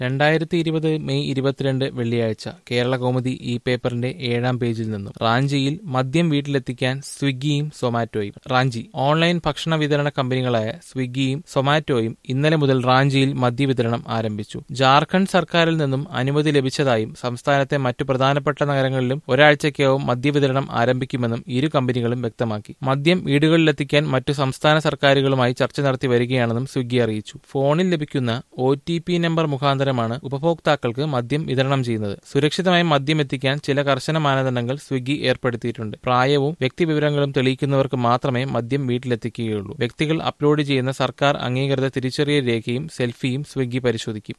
രണ്ടായിരത്തി ഇരുപത് മെയ് ഇരുപത്തിരണ്ട് വെള്ളിയാഴ്ച കേരള കൗമുദി ഈ പേപ്പറിന്റെ ഏഴാം പേജിൽ നിന്നും റാഞ്ചിയിൽ മദ്യം വീട്ടിലെത്തിക്കാൻ സ്വിഗ്ഗിയും സൊമാറ്റോയും റാഞ്ചി ഓൺലൈൻ ഭക്ഷണ വിതരണ കമ്പനികളായ സ്വിഗ്ഗിയും സൊമാറ്റോയും ഇന്നലെ മുതൽ റാഞ്ചിയിൽ മദ്യവിതരണം ആരംഭിച്ചു ജാർഖണ്ഡ് സർക്കാരിൽ നിന്നും അനുമതി ലഭിച്ചതായും സംസ്ഥാനത്തെ മറ്റു പ്രധാനപ്പെട്ട നഗരങ്ങളിലും ഒരാഴ്ചയ്ക്കകം മദ്യവിതരണം ആരംഭിക്കുമെന്നും ഇരു കമ്പനികളും വ്യക്തമാക്കി മദ്യം വീടുകളിലെത്തിക്കാൻ മറ്റു സംസ്ഥാന സർക്കാരുകളുമായി ചർച്ച നടത്തി വരികയാണെന്നും സ്വിഗ്ഗി അറിയിച്ചു ഫോണിൽ ലഭിക്കുന്ന ഒ ടി പി നമ്പർ മുഖാന്തരമാണ് ഉപഭോക്താക്കൾക്ക് മദ്യം വിതരണം ചെയ്യുന്നത് സുരക്ഷിതമായി മദ്യം എത്തിക്കാൻ ചില കർശന മാനദണ്ഡങ്ങൾ സ്വിഗ്ഗി ഏർപ്പെടുത്തിയിട്ടുണ്ട് പ്രായവും വ്യക്തിവിവരങ്ങളും തെളിയിക്കുന്നവർക്ക് മാത്രമേ മദ്യം വീട്ടിലെത്തിക്കുകയുള്ളൂ വ്യക്തികൾ അപ്ലോഡ് ചെയ്യുന്ന സർക്കാർ അംഗീകൃത തിരിച്ചറിയൽ രേഖയും സെൽഫിയും സ്വിഗ്ഗി പരിശോധിക്കും